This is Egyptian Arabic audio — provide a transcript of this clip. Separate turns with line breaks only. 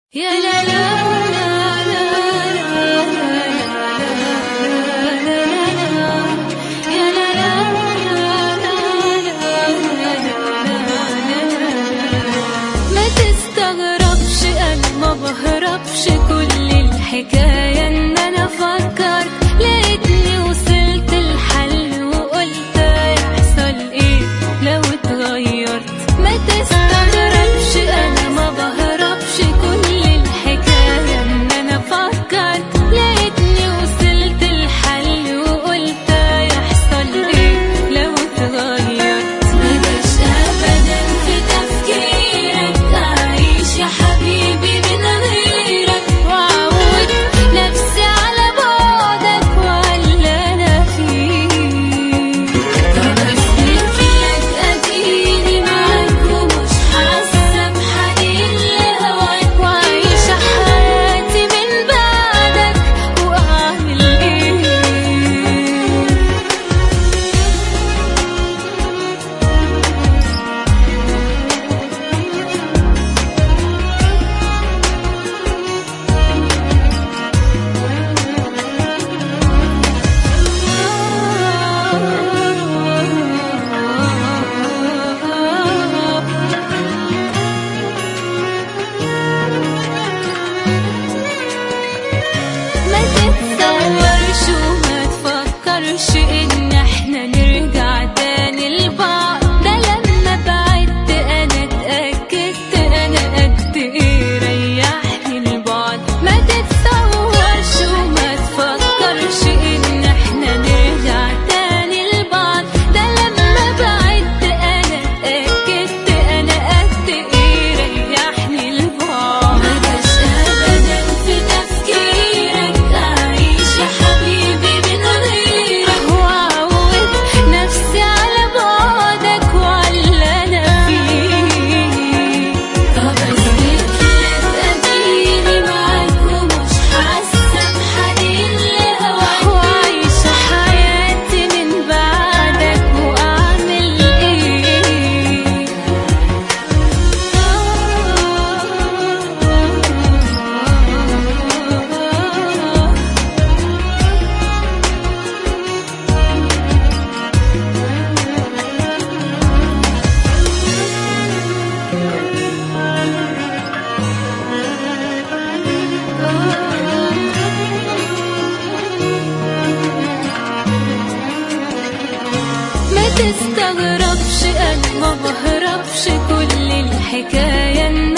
يا لا لا لا لا لا لا لا يا لا لا ما تستغربش انا ما بهربش كل الحكايه ان انا فكرت لقيتني وصلت الحل وقلت يحصل ايه لو اتغيرت ما تستغربش انا ما بهربش كل الحكايه ان انا فكرت لقيتني وصلت الحل وقلت يحصل ايه لو اتغيرت ما جاش ابدا في تفكيرك اعيش يا حبيبي من غيرك واعود نفسي على بعدك ولا انا فيك بفتك لك اديني معاك ومش حاسه بحنين لهواك وعايشه حياتي من بعدك واعمل ايه ما تتصورش وما تفكرش ان احنا نرجع تاني لبعض ده لما بعدت انا اتأكدت انا قد ايه ريحني البعد ما تتصورش وما تفكرش ان احنا نرجع تاني لبعض ده لما بعدت انا اتأكدت انا قد ايه ريحني البعد ما جاش ابدا في تفكيرك اعيش يا حبيبي من غيرك واعود نفسي على بعدك وعلى انا فيه طب اثبت لك اديني معاك ومش حاسه بحنين لهواك وعايشه حياتي من بعدك واعمل ايه ما تستغربش انا ما بهربش كل الحكايه ان